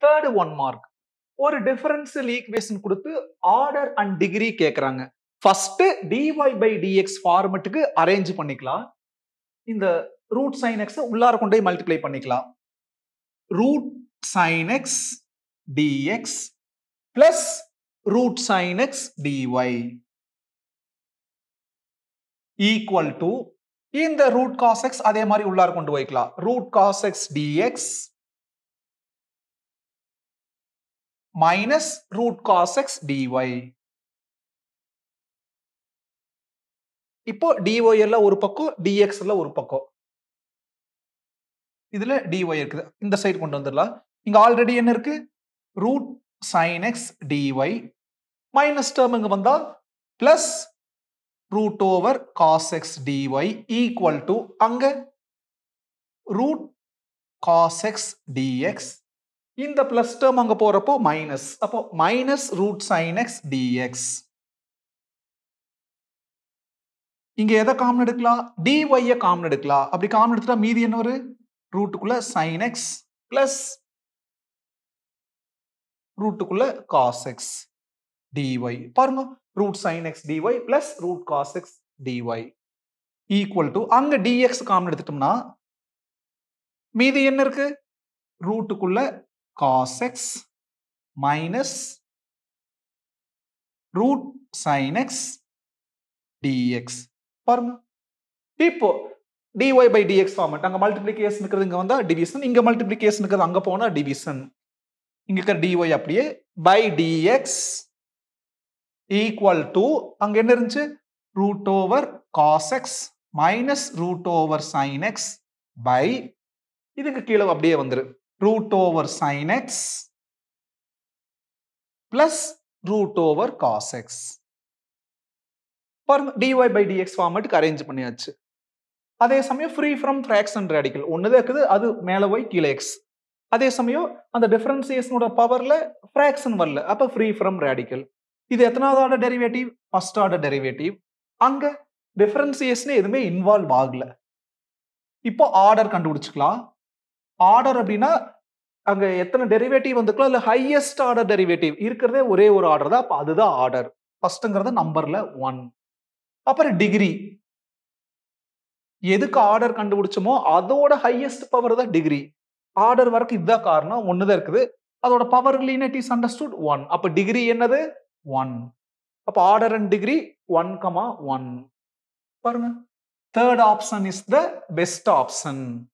third one mark ஒரு differential equation கொடுத்து order and degree கேட்குறாங்க ஃபர்ஸ்ட் டிஒய் பை டிஎக்ஸ் ஃபார்மெட்டுக்கு அரேஞ்ச் பண்ணிக்கலாம் இந்த ரூட் சைன் எக்ஸ் உள்ளார கொண்டு போய் மல்டிப்ளை பண்ணிக்கலாம் root sine x dx plus root sine x dy equal to இந்த ரூட் காஸ் எக்ஸ் அதே மாதிரி உள்ளார கொண்டு போய்க்கலாம் root cos x dx minus root cos x dy இப்போ டிஒய் எல்லாம் ஒரு பக்கம் டிஎக்ஸ் எல்லாம் ஒரு பக்கம் இதுல டிஒய் இருக்குது இந்த சைடு கொண்டு வந்துடலாம் இங்க ஆல்ரெடி என்ன இருக்கு root sine x dy minus term இங்க வந்தா plus root over cos x dy equal to அங்க ரூட் காஸ் எக்ஸ் டிஎக்ஸ் இந்த பிளஸ் டேர்ம் அங்க போறப்போ மைனஸ் அப்போ minus root sine x dx இங்க எதை காமன் எடுக்கலாம் டிஒய்ய காமன் எடுக்கலாம் அப்படி காமன் எடுத்துட்டா மீதி என்ன ஒரு ரூட்டுக்குள்ள சைன் எக்ஸ் பிளஸ் ரூட்டுக்குள்ள காஸ் எக்ஸ் டிஒய் பாருங்க root sine x dy plus root cos x dy equal to அங்க டிஎக்ஸ் காமன் எடுத்துட்டோம்னா மீதி என்ன இருக்கு ரூட்டுக்குள்ள cos x minus root sine x dx பாருங்க இப்போ டிஒய் பை டிஎக்ஸ் ஃபார்மட் அங்க மல்டிப்ளிகேஷன் இருக்கிறது இங்க வந்தா டிவிஷன் இங்க மல்டிப்ளிகேஷன் இருக்கிறது அங்க போனா டிவிஷன் இங்க இருக்கிற டிஒய் அப்படியே பை டிஎக்ஸ் ஈக்குவல் டு அங்க என்ன இருந்துச்சு root over cos x minus root over sine x by இதுக்கு கீழே அப்படியே வந்துரு root over sine x plus root over cos x பாருங்க டிஒய் பை டிஎக்ஸ் ஃபார்மேட்டுக்கு அரேஞ்ச் பண்ணியாச்சு அதே சமயம் ஃப்ரீ ஃப்ரம் ஃப்ராக்ஷன் ரேடிக்கல் ஒன்று இருக்குது அது மேலே போய் கீழே எக்ஸ் அதே சமயம் அந்த டிஃபரன்சியேஷனோட பவர்ல ஃப்ராக்ஷன் வரல அப்போ ஃப்ரீ ஃப்ரம் ரேடிக்கல் இது எத்தனாவது order derivative first order derivative அங்க டிஃபரன்சியேஷன் எதுவுமே இன்வால்வ் ஆகல இப்போ ஆர்டர் கண்டுபிடிச்சுக்கலாம் ஆர்டர் அப்படின்னா அங்க எத்தனை டெரிவேட்டிவ் வந்துக்கலாம் இல்ல ஹையஸ்ட் ஆர்டர் டெரிவேட்டிவ் இருக்கிறதே ஒரே ஒரு ஆர்டர் தான் அப்ப அதுதான் ஆர்டர் ஃபர்ஸ்ட்ங்கிறது நம்பர்ல ஒன் அப்புறம் டிகிரி எதுக்கு ஆர்டர் கண்டுபிடிச்சோமோ அதோட ஹையஸ்ட் பவர் தான் டிகிரி ஆர்டர் வரைக்கும் இதுதான் காரணம் ஒண்ணுதான் இருக்குது அதோட பவர் லீனட் இஸ் அண்டர்ஸ்டுட் ஒன் அப்ப டிகிரி என்னது ஒன் அப்ப order and degree one comma one பாருங்க third option is the best option